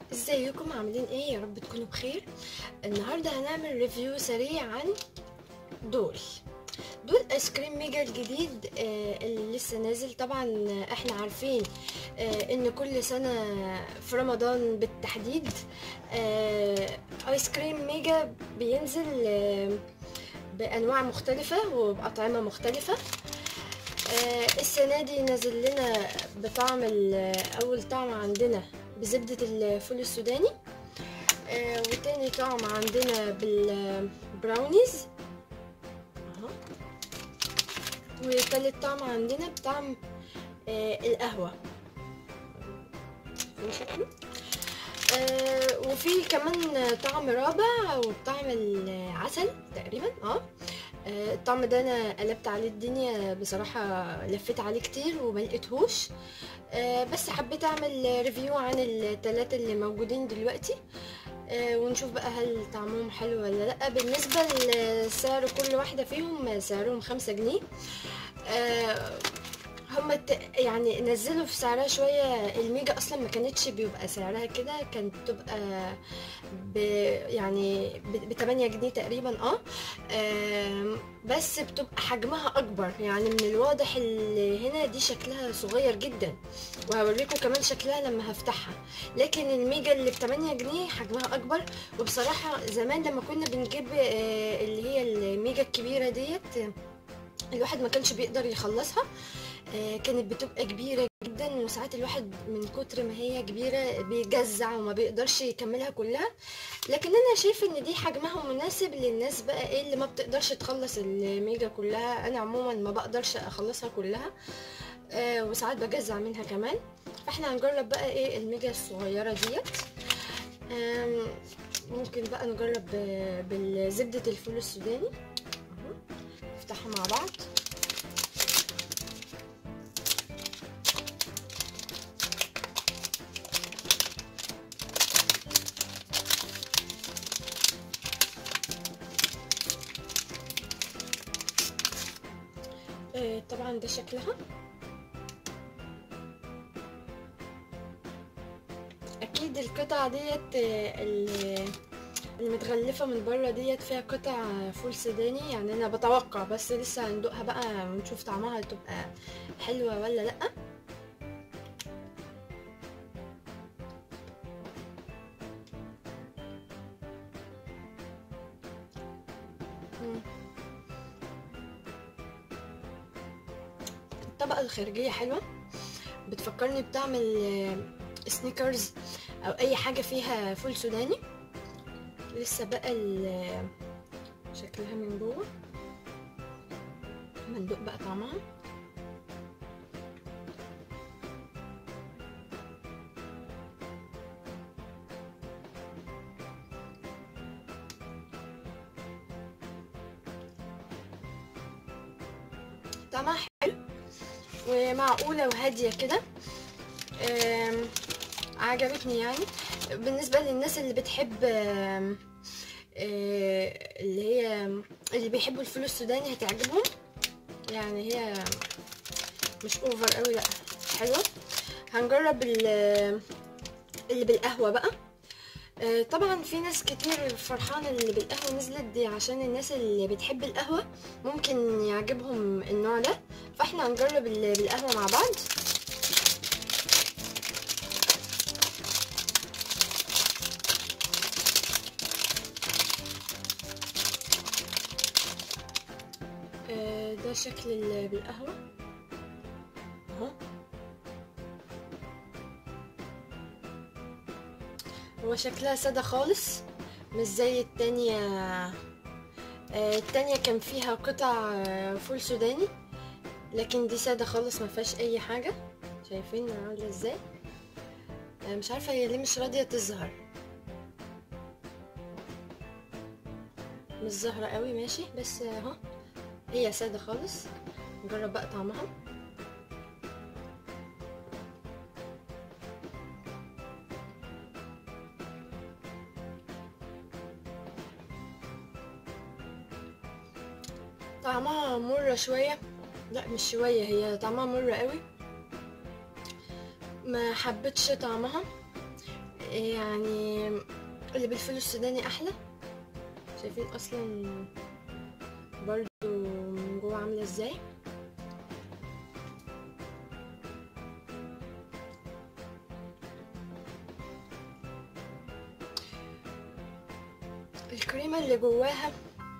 ازيكم عاملين ايه يا رب تكونوا بخير النهارده هنعمل ريفيو سريع عن دول دول ايس كريم ميجا الجديد آه اللي لسه نازل طبعا احنا عارفين آه ان كل سنه في رمضان بالتحديد آه ايس كريم ميجا بينزل آه بانواع مختلفه وباطعمه مختلفه آه السنه دي نازل لنا بطعم اول طعم عندنا بزبدة الفول السوداني آه وتاني طعم عندنا بالبراونيز اهو وتالت طعم عندنا بطعم آه القهوة آه وفي كمان طعم رابع وطعم العسل تقريبا اه الطعم ده انا قلبت عليه الدنيا بصراحة لفيت عليه كتير وملقتهوش آه بس حبيت اعمل ريفيو عن التلاتة اللي موجودين دلوقتي آه ونشوف بقى هل طعمهم حلو ولا لا بالنسبة لسعر كل واحدة فيهم سعرهم خمسة جنيه آه هما يعني نزلوا في سعرها شوية الميجا اصلا ما كانتش بيبقى سعرها كده كانت بتبقى ب يعني ب 8 جنيه تقريبا اه بس بتبقى حجمها اكبر يعني من الواضح اللي هنا دي شكلها صغير جدا وهوريكم كمان شكلها لما هفتحها لكن الميجا اللي ب 8 جنيه حجمها اكبر وبصراحة زمان لما كنا بنجيب اللي هي الميجا الكبيرة ديت الواحد ما كانش بيقدر يخلصها كانت بتبقى كبيرة جدا وساعات الواحد من كتر ما هي كبيرة بيجزع وما بيقدرش يكملها كلها لكن انا شايفة ان دي حجمها مناسب للناس بقى ايه اللي ما بتقدرش تخلص الميجا كلها انا عموما ما بقدرش اخلصها كلها آه وساعات بجزع منها كمان فاحنا هنجرب بقى ايه الميجا الصغيرة ديت ممكن بقى نجرب بالزبدة الفول السوداني نفتحها مع بعض طبعا ده شكلها اكيد القطعة ديت اللي متغلفة من بره ديت فيها قطع فول سوداني يعني انا بتوقع بس لسه هندوقها بقى ونشوف طعمها تبقى حلوة ولا لأ الطبقة الخارجية حلوة بتفكرني بطعم السنيكرز او اي حاجة فيها فول سوداني لسه بقى شكلها من جوه مندوق بقى طعمها طعمها حلو ومعقوله وهاديه كده عجبتني يعني بالنسبه للناس اللي بتحب اللي هي اللي بيحبوا الفول السوداني هتعجبهم يعني هي مش اوفر قوي لا حلوه هنجرب اللي بالقهوه بقى طبعا في ناس كتير فرحانة اللي بالقهوة نزلت دي عشان الناس اللي بتحب القهوة ممكن يعجبهم النوع ده فاحنا هنجرب اللي بالقهوة مع بعض ده شكل اللي بالقهوة اهو هو شكلها سادة خالص مش زي التانية آه التانية كان فيها قطع فول سوداني لكن دي سادة خالص ما فيهاش اي حاجة شايفين عاملة ازاي آه مش عارفة هي ليه مش راضية تظهر مش ظاهرة قوي ماشي بس اهو هي سادة خالص نجرب بقى طعمها طعمها مرة شوية لا مش شوية هي طعمها مرة قوي ما حبيتش طعمها يعني اللي بالفول السوداني احلى شايفين اصلا برضو من جوه عامله ازاي الكريمه اللي جواها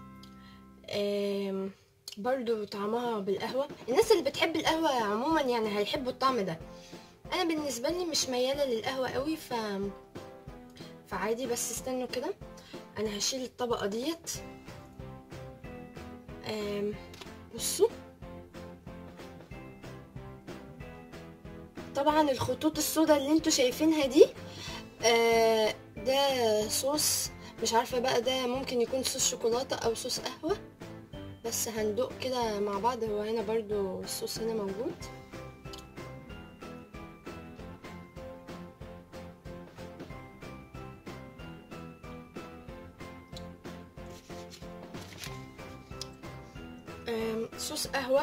آم، برضو طعمها بالقهوه الناس اللي بتحب القهوه عموما يعني هيحبوا الطعم ده انا بالنسبه لي مش مياله للقهوه قوي ف فعادي بس استنوا كده انا هشيل الطبقه ديت آم، بصوا طبعا الخطوط السوداء اللي انتوا شايفينها دي آه، ده صوص مش عارفه بقى ده ممكن يكون صوص شوكولاته او صوص قهوه بس هندوق كده مع بعض هو هنا برضو الصوص هنا موجود آم، صوص قهوة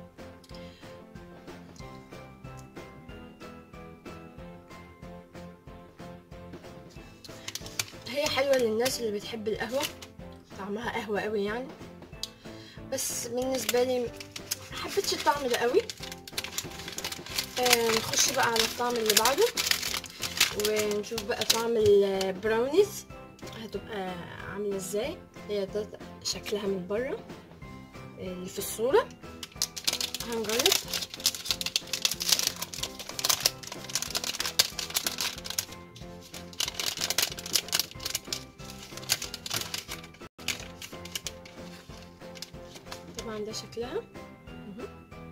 هي حلوة للناس اللي بتحب القهوة طعمها قهوة قوي يعني بس بالنسبة لي محبتش الطعم ده قوي آه، نخش بقى على الطعم اللي بعده ونشوف بقى طعم البراونيز هتبقى عاملة ازاي هي ده شكلها من بره اللي في الصورة هنجرب طبعا ده شكلها مهم.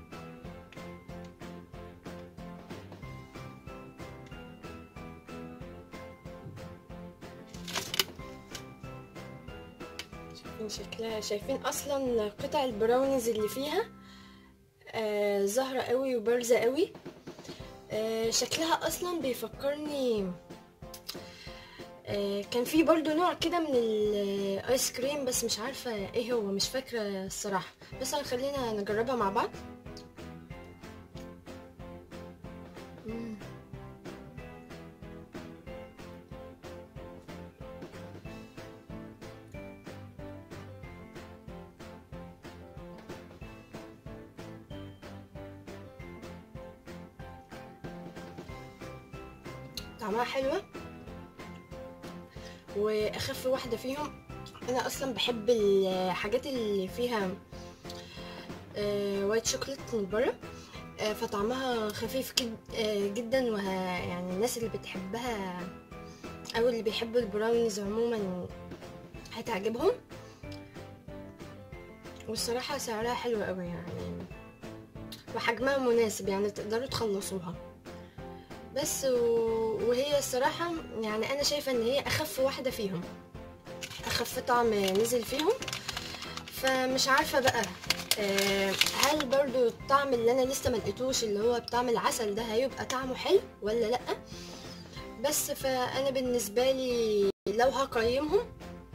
شايفين شكلها شايفين اصلا قطع البراونيز اللي فيها آه زهرة قوي وبارزة قوي آه شكلها اصلا بيفكرني آه كان في برضو نوع كده من الايس كريم بس مش عارفة ايه هو مش فاكرة الصراحة بس خلينا نجربها مع بعض مم. طعمها حلوة واخف واحدة فيهم انا اصلا بحب الحاجات اللي فيها آه، وايت شوكولات من بره آه، فطعمها خفيف جد آه، جدا وه يعني الناس اللي بتحبها او اللي بيحبوا البراونيز عموما هتعجبهم والصراحة سعرها حلو قوي يعني وحجمها مناسب يعني تقدروا تخلصوها بس و- وهي الصراحة يعني أنا شايفة إن هي أخف واحدة فيهم أخف طعم نزل فيهم فمش عارفة بقى آه، هل برضو الطعم اللي أنا لسه ملقتوش اللي هو بطعم العسل ده هيبقى طعمه حلو ولا لأ بس فأنا بالنسبة لي لو هقيمهم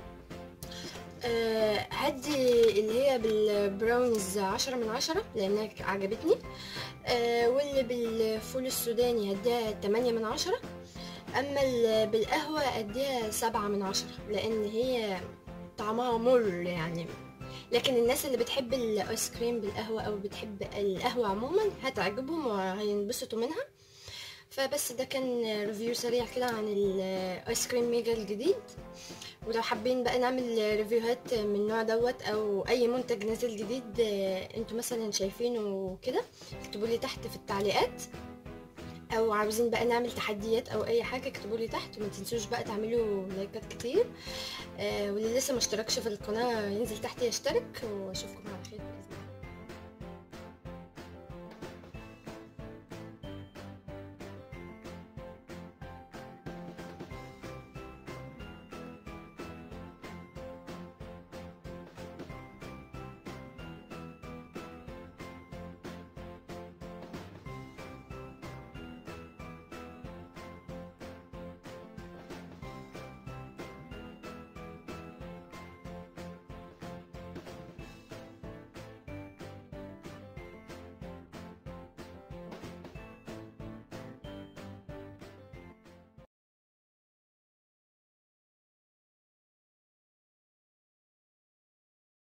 آه، هدي اللي هي بالبراونز عشرة من عشرة لأنها عجبتني آه، واللي بالفول السوداني هديها تمانية من عشرة أما اللي بالقهوة أديها سبعة من عشرة لأن هي طعمها مر يعني لكن الناس اللي بتحب الايس كريم بالقهوة أو بتحب القهوة عموما هتعجبهم وهينبسطوا منها فبس ده كان ريفيو سريع كده عن الايس كريم ميجا الجديد ولو حابين بقى نعمل ريفيوهات من النوع دوت او اي منتج نازل جديد آه، انتوا مثلا شايفينه كده اكتبوا لي تحت في التعليقات او عاوزين بقى نعمل تحديات او اي حاجه اكتبوا لي تحت وما تنسوش بقى تعملوا لايكات كتير آه واللي لسه ما اشتركش في القناه ينزل تحت يشترك واشوفكم على خير باذن الله